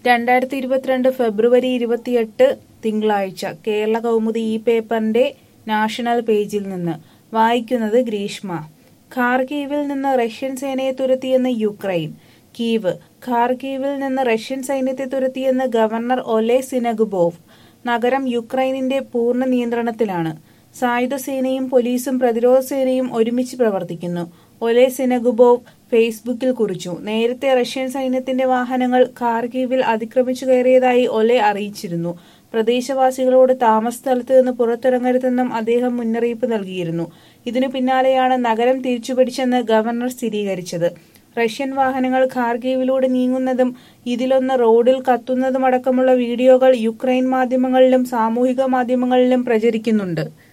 രണ്ടായിരത്തി ഇരുപത്തിരണ്ട് ഫെബ്രുവരി ഇരുപത്തിയെട്ട് തിങ്കളാഴ്ച കേരള കൗമുദി ഈ പേപ്പറിന്റെ നാഷണൽ പേജിൽ നിന്ന് വായിക്കുന്നത് ഗ്രീഷ്മ ഖാർഗീവിൽ നിന്ന് റഷ്യൻ സേനയെ തുരത്തിയെന്ന് യുക്രൈൻ കീവ് ഖാർഗീവിൽ നിന്ന് റഷ്യൻ സൈന്യത്തെ തുരത്തിയെന്ന് ഗവർണർ ഒലെ സിനഗുബോവ് നഗരം യുക്രൈനിന്റെ പൂർണ്ണ നിയന്ത്രണത്തിലാണ് സായുധ സേനയും പോലീസും പ്രതിരോധ സേനയും ഒരുമിച്ച് പ്രവർത്തിക്കുന്നു ഒലെ സിനഗുബോവ് ഫേസ്ബുക്കിൽ കുറിച്ചു നേരത്തെ റഷ്യൻ സൈന്യത്തിന്റെ വാഹനങ്ങൾ ഖാർഗീവിൽ അതിക്രമിച്ചു കയറിയതായി ഒലെ അറിയിച്ചിരുന്നു പ്രദേശവാസികളോട് താമസ സ്ഥലത്ത് നിന്ന് പുറത്തിറങ്ങരുതെന്നും അദ്ദേഹം മുന്നറിയിപ്പ് നൽകിയിരുന്നു ഇതിനു പിന്നാലെയാണ് നഗരം തിരിച്ചുപിടിച്ചെന്ന് ഗവർണർ സ്ഥിരീകരിച്ചത് റഷ്യൻ വാഹനങ്ങൾ ഖാർഗീവിലൂടെ നീങ്ങുന്നതും ഇതിലൊന്ന് റോഡിൽ കത്തുന്നതുമടക്കമുള്ള വീഡിയോകൾ യുക്രൈൻ മാധ്യമങ്ങളിലും സാമൂഹിക മാധ്യമങ്ങളിലും പ്രചരിക്കുന്നുണ്ട്